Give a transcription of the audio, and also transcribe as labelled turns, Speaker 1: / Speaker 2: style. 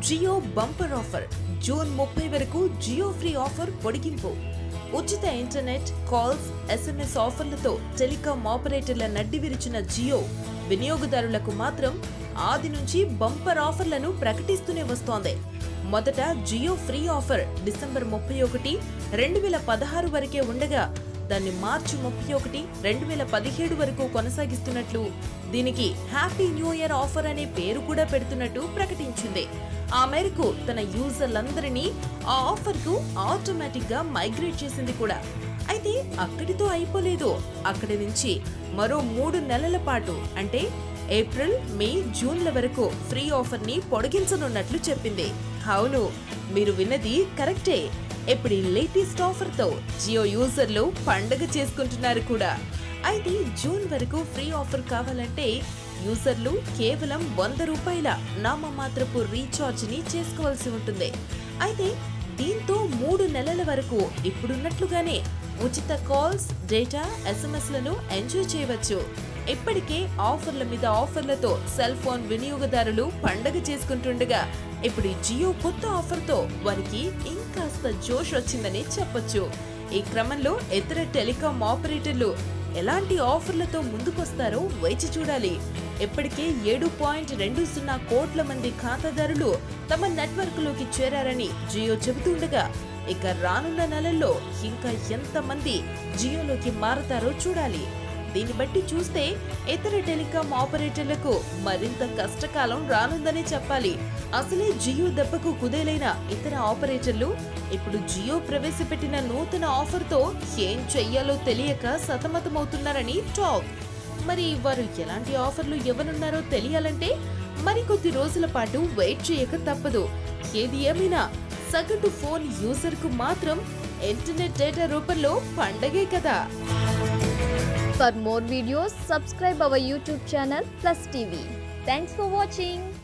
Speaker 1: Jio bumper offer June ముప్పై వరకు Jio free offer పొడిగింపు ఉచిత ఇంటర్నెట్ కాల్స్ ఎస్ఎంఎస్ ఆఫర్లతో టెలికాం ఆపరేటర్ల నడ్డి విరిచిన జియో వినియోగదారులకు మాత్రం ఆది నుంచి బంపర్ ఆఫర్లను ప్రకటిస్తూనే వస్తోంది మొదట జియో ఫ్రీ ఆఫర్ డిసెంబర్ ముప్పై ఒకటి రెండు వేల పదహారు వరకే ఉండగా దాన్ని మార్చి ముప్పై ఒకటి రెండు వేల పదిహేడు వరకు కొనసాగిస్తున్నట్లు దీనికి హ్యాపీ న్యూ ఇయర్ ఆఫర్ అనే పేరు కూడా పెడుతున్నట్టు ప్రకటించింది ఆ మేరకు తన యూజర్లందరినీ ఆ ఆఫర్కు ఆటోమేటిక్ గా మైగ్రేట్ చేసింది కూడా అయితే అక్కడితో అయిపోలేదు అక్కడి నుంచి మరో మూడు నెలల పాటు అంటే ఏప్రిల్ మే జూన్ల వరకు ఫ్రీ ఆఫర్ ని పొడిగించనున్నట్లు చెప్పింది అవును మీరు విన్నది కరెక్టే ఇప్పుడు ఈ లేటెస్ట్ ఆఫర్ తో జియో యూజర్లు పండగ చేసుకుంటున్నారు కూడా అయితే జూన్ వరకు ఫ్రీ ఆఫర్ కావాలంటే యూజర్లు కేవలం వంద రూపాయల నామమాత్రపు రీఛార్జ్ ని చేసుకోవాల్సి ఉంటుంది అయితే దీంతో మూడు నెలల వరకు ఇప్పుడున్నట్లుగానే ఉచిత కాల్స్ డేటా ఎస్ఎంఎస్లను ఎంజాయ్ చేయవచ్చు ఇప్పటికే ఆఫర్ల మీద ఆఫర్లతో సెల్ ఫోన్ వినియోగదారులు పండగ చేసుకుంటుండగా ఇప్పుడు ఈ జియో కొత్త ఆఫర్తో వారికి ఇంకాస్త జోష్ వచ్చిందని చెప్పొచ్చు ఈ క్రమంలో ఇతర టెలికాం ఆపరేటర్లు ఎలాంటి ఆఫర్లతో ముందుకొస్తారో వేచి చూడాలి ఇప్పటికే ఏడు పాయింట్ రెండు సున్నా కోట్ల మంది ఖాతాదారులు తమ నెట్వర్క్లోకి చేరారని జియో చెబుతుండగా ఇక రానున్న నెలల్లో ఇంకా ఎంతమంది జియోలోకి మారతారో చూడాలి దీన్ని బట్టి చూస్తే ఇతర టెలికాం ఆపరేటర్లకు మరింత కష్టకాలం రానుందని చెప్పాలి అసలే జియో దెబ్బకు కుదేలైన ఇతర ఆపరేటర్లు ఇప్పుడు జియో ప్రవేశపెట్టిన నూతన ఆఫర్తో ఏం చెయ్యాలో తెలియక సతమతమవుతున్నారని టాక్ మరి వారు ఎలాంటి ఆఫర్లు ఇవ్వనున్నారో తెలియాలంటే మరికొద్ది రోజుల పాటు వెయిట్ చేయక తప్పదు ఏది ఏమైనా సగటు ఫోన్ యూజర్ కు మాత్రం ఇంటర్నెట్ డేటా రూపంలో పండగే కదా
Speaker 2: For more videos, subscribe our YouTube channel Plus TV. Thanks for watching.